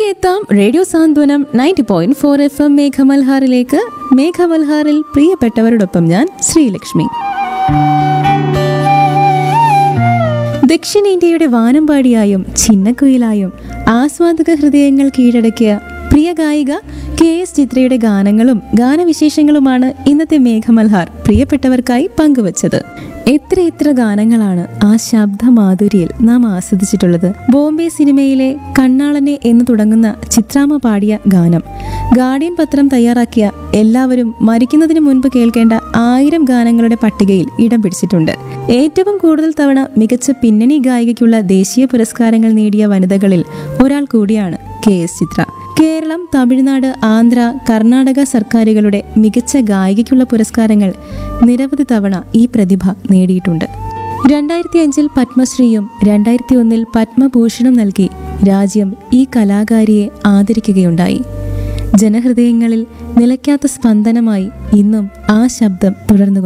എത്താം radio Santhwanam ninety point four F M മേഘമൽഹാറിലേക്ക് മേഘമൽഹാറിൽ പ്രിയപ്പെട്ടവരോടൊപ്പം ഞാൻ ശ്രീലക്ഷ്മി ദക്ഷിണേന്ത്യയുടെ വാനമ്പാടിയായും ചിന്നക്കുയിലായും ആസ്വാദക ഹൃദയങ്ങൾ കീഴടക്കിയ പ്രിയ ഗായിക കെ എസ് ചിത്രയുടെ ഗാനങ്ങളും ഗാനവിശേഷങ്ങളുമാണ് ഇന്നത്തെ മേഘമൽഹാർ പ്രിയപ്പെട്ടവർക്കായി പങ്കുവച്ചത് എത്ര എത്ര ഗാനങ്ങളാണ് ആ ശബ്ദമാധുരിയിൽ നാം ആസ്വദിച്ചിട്ടുള്ളത് ബോംബെ സിനിമയിലെ കണ്ണാളനെ എന്ന് തുടങ്ങുന്ന ചിത്രാമ്മ പാടിയ ഗാനം ഗാർഡിയൻ പത്രം തയ്യാറാക്കിയ എല്ലാവരും മരിക്കുന്നതിന് മുൻപ് കേൾക്കേണ്ട ആയിരം ഗാനങ്ങളുടെ പട്ടികയിൽ ഇടം പിടിച്ചിട്ടുണ്ട് ഏറ്റവും കൂടുതൽ തവണ മികച്ച പിന്നണി ഗായികയ്ക്കുള്ള ദേശീയ പുരസ്കാരങ്ങൾ നേടിയ വനിതകളിൽ ഒരാൾ കൂടിയാണ് കെ എസ് ചിത്ര കേരളം തമിഴ്നാട് ആന്ധ്ര കർണാടക സർക്കാരുകളുടെ മികച്ച ഗായികയ്ക്കുള്ള പുരസ്കാരങ്ങൾ നിരവധി തവണ ഈ പ്രതിഭ നേടിയിട്ടുണ്ട് രണ്ടായിരത്തി അഞ്ചിൽ പത്മശ്രീയും രണ്ടായിരത്തി ഒന്നിൽ പത്മഭൂഷണും നൽകി രാജ്യം ഈ കലാകാരിയെ ആദരിക്കുകയുണ്ടായി ജനഹൃദയങ്ങളിൽ നിലയ്ക്കാത്ത സ്പന്ദനമായി ഇന്നും ആ ശബ്ദം തുടർന്നു